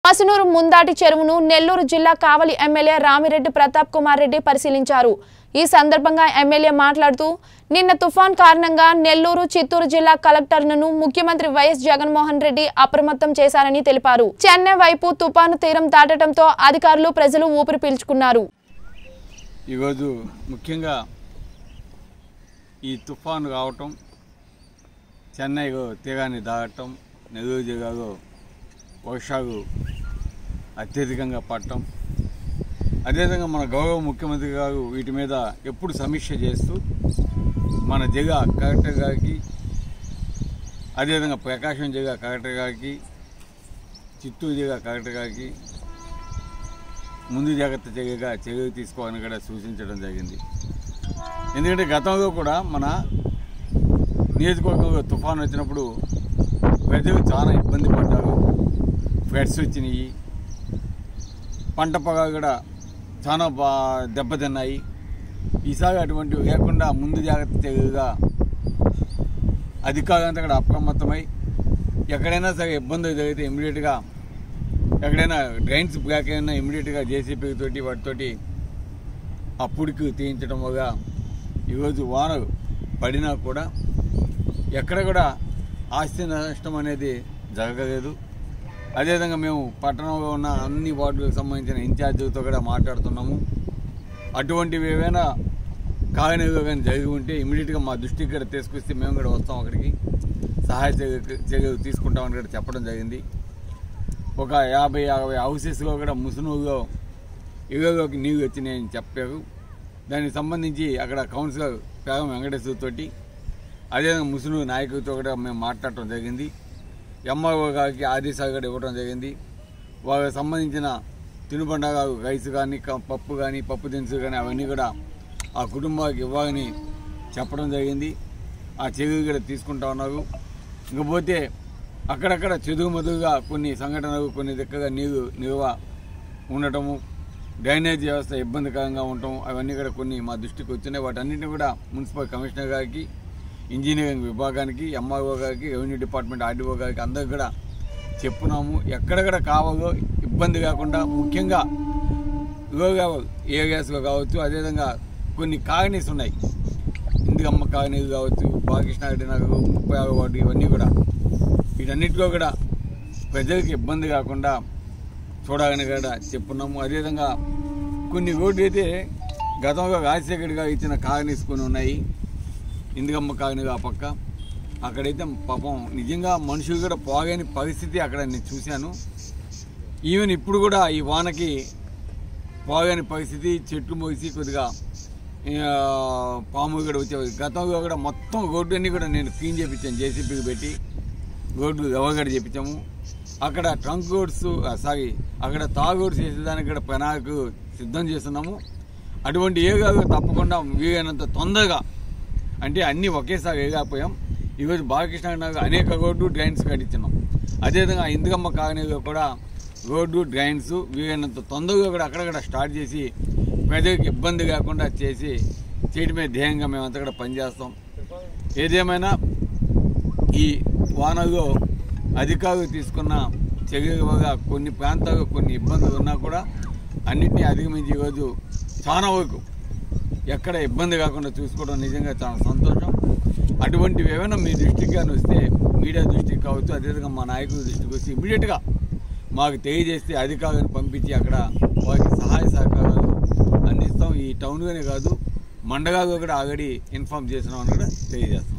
మసునూరు ముందాటి చెరువును నెల్లూరు జిల్లా కావలి ఎమ్మెల్యే రామిరెడ్డి ప్రతాప్ కుమార్ రెడ్డి పరిశీలించారు ఈ సందర్భంగా ఎమ్మెల్యే మాట్లాడుతూ నిన్న తుఫాన్ కారణంగా నెల్లూరు చిత్తూరు జిల్లా కలెక్టర్లను ముఖ్యమంత్రి వైఎస్ జగన్మోహన్ రెడ్డి అప్రమత్తం చేశారని తెలిపారు చెన్నై వైపు తుపాను తీరం దాటడంతో అధికారులు ప్రజలు ఊపిరి పీల్చుకున్నారు ఈరోజు ముఖ్యంగా ఈ తుఫాను రావటం చెన్నై తీరాన్ని దాటం నెల్లూరు జిల్లాలో వర్షాలు అత్యధికంగా పడటం అదేవిధంగా మన గౌరవ ముఖ్యమంత్రి గారు వీటి మీద ఎప్పుడు సమీక్ష చేస్తూ మన జిల్లా కలెక్టర్ గారికి అదేవిధంగా ప్రకాశం జిల్లా కలెక్టర్ గారికి చిత్తూరు జిల్లా కలెక్టర్ గారికి ముందు జాగ్రత్త చర్యగా చర్యలు తీసుకోవాలని కూడా సూచించడం జరిగింది ఎందుకంటే గతంలో కూడా మన నియోజకవర్గంలో తుఫాను వచ్చినప్పుడు ప్రజలు చాలా ఇబ్బంది పడ్డారు ఫ్లడ్స్ వచ్చినాయి పంట పొగాలు కూడా చాలా బా దెబ్బతిన్నాయి ఈసారి అటువంటివి లేకుండా ముందు జాగ్రత్త చర్యగా అధికారులంతా కూడా అప్రమత్తమై ఎక్కడైనా సరే ఇబ్బందులు జరిగితే ఇమీడియట్గా ఎక్కడైనా డ్రైన్స్ బ్లాక్ అయినా ఇమీడియట్గా జేసీపీ తోటి వాటితోటి అప్పుడుకి తీయించడం వల్ల ఈరోజు వానలు పడినా కూడా ఎక్కడ కూడా ఆస్తి నష్టం అనేది జరగలేదు అదేవిధంగా మేము పట్టణంలో ఉన్న అన్ని వార్డులకు సంబంధించిన ఇన్ఛార్జీలతో కూడా మాట్లాడుతున్నాము అటువంటివి ఏవైనా కాగనీలో కానీ జరిగి ఉంటే ఇమీడియట్గా మా దృష్టికి కూడా తీసుకొస్తే మేము కూడా వస్తాం అక్కడికి సహాయ చర్య- చర్యలు తీసుకుంటామని కూడా చెప్పడం జరిగింది ఒక యాభై యాభై హౌసెస్లో కూడా ముసునూరులో ఇళ్ళలోకి నీళ్ళు వచ్చినాయని చెప్పారు దానికి సంబంధించి అక్కడ కౌన్సిలర్ పేగం వెంకటేశ్వర తోటి అదేవిధంగా ముసునూరు నాయకులతో కూడా మేము మాట్లాడటం జరిగింది ఎంఆర్ఓ గారికి ఆదేశాలు కూడా ఇవ్వడం జరిగింది వాళ్ళకి సంబంధించిన తినుబండగారు రైస్ కానీ క- పప్పు కానీ పప్పు దినుసులు కానీ అవన్నీ కూడా ఆ కుటుంబానికి ఇవ్వాలని చెప్పడం జరిగింది ఆ చర్యలు కూడా తీసుకుంటా ఉన్నారు ఇంకపోతే అక్కడక్కడ చెదుగు మదుగుగా కొన్ని సంఘటనలు కొన్ని దిక్కగా నీరు నిల్వ ఉండటము డ్రైనేజ్ వ్యవస్థ ఇబ్బందికరంగా ఉండటం అవన్నీ కూడా కొన్ని మా దృష్టికి వచ్చినాయి వాటన్నిటిని కూడా మున్సిపల్ కమిషనర్ గారికి ఇంజనీరింగ్ విభాగానికి ఎంఆర్ఓ గారికి రెవెన్యూ డిపార్ట్మెంట్ ఆర్డీఓ గారికి అందరికి కూడా చెప్పున్నాము ఎక్కడెక్కడ కావాలో ఇబ్బంది కాకుండా ముఖ్యంగా లోగా ఏరియాస్లో కావచ్చు అదేవిధంగా కొన్ని కాలనీస్ ఉన్నాయి ఇందిగమ్మ కాలనీ కావచ్చు బాలకృష్ణారెడ్డి నగర్ ముప్పై ఆరు వార్డు ఇవన్నీ కూడా వీటన్నిటిలో కూడా ప్రజలకు ఇబ్బంది కాకుండా చూడాలని కూడా చెప్పున్నాము అదేవిధంగా కొన్ని రోడ్లు అయితే గతంలో రాజశేఖర్ గారు ఇచ్చిన కాలనీస్ కొన్ని ఉన్నాయి ఇందిగమ్మ కాలనీ ఆ పక్క అక్కడైతే పాపం నిజంగా మనుషులు కూడా పోగని పరిస్థితి అక్కడ నేను చూశాను ఈవెన్ ఇప్పుడు కూడా ఈ వానకి పోగని పరిస్థితి చెట్లు మోసి కొద్దిగా ఆ, పాములు కూడా వచ్చేవి గతంలో కూడా మొత్తం రోడ్డు అన్ని కూడా నేను క్లీన్ చేయించాను జేసీపీకి పెట్టి రోడ్డు ఎవగడ చేయించాము అక్కడ ట్రంక్ రోడ్స్ సారీ అక్కడ తాగు రోడ్స్ వేసేదానికి కూడా ప్రణాళిక సిద్ధం చేస్తున్నాము అటువంటి ఏగాలు తప్పకుండా వీలైనంత తొందరగా అంటే అన్నీ ఒకేసారి వేయకపోయాం ఈరోజు బాలకృష్ణ నగర్ అనేక రోడ్డు డ్రైన్స్ కట్టించినాం అదేవిధంగా ఇందుకమ్మ కాలనీలో కూడా రోడ్డు డ్రైన్స్ వీలైనంత తొందరగా కూడా అక్కడక్కడ స్టార్ట్ చేసి ప్రజలకు ఇబ్బంది కాకుండా చేసి చేయడమే ధ్యేయంగా మేమంతా కూడా పనిచేస్తాం ఏదేమైనా ఈ వానలో అధికారులు తీసుకున్న చర్యల వల్ల కొన్ని ప్రాంతాల్లో కొన్ని ఇబ్బందులు ఉన్నా కూడా అన్నింటినీ అధిగమించి ఈరోజు చాలా వరకు ఎక్కడ ఇబ్బంది కాకుండా చూసుకోవడం నిజంగా చాలా సంతోషం అటువంటివి ఏమైనా మీ దృష్టికి కానీ వస్తే మీడియా దృష్టికి కావచ్చు అదేవిధంగా మా నాయకుల దృష్టికి వచ్చి ఇమీడియట్గా మాకు తెలియజేస్తే అధికారులను పంపించి అక్కడ వారికి సహాయ సహకారాలు అందిస్తాం ఈ టౌన్లోనే కాదు మండగాలో కూడా ఆల్రెడీ ఇన్ఫామ్ చేసినామని కూడా తెలియజేస్తాం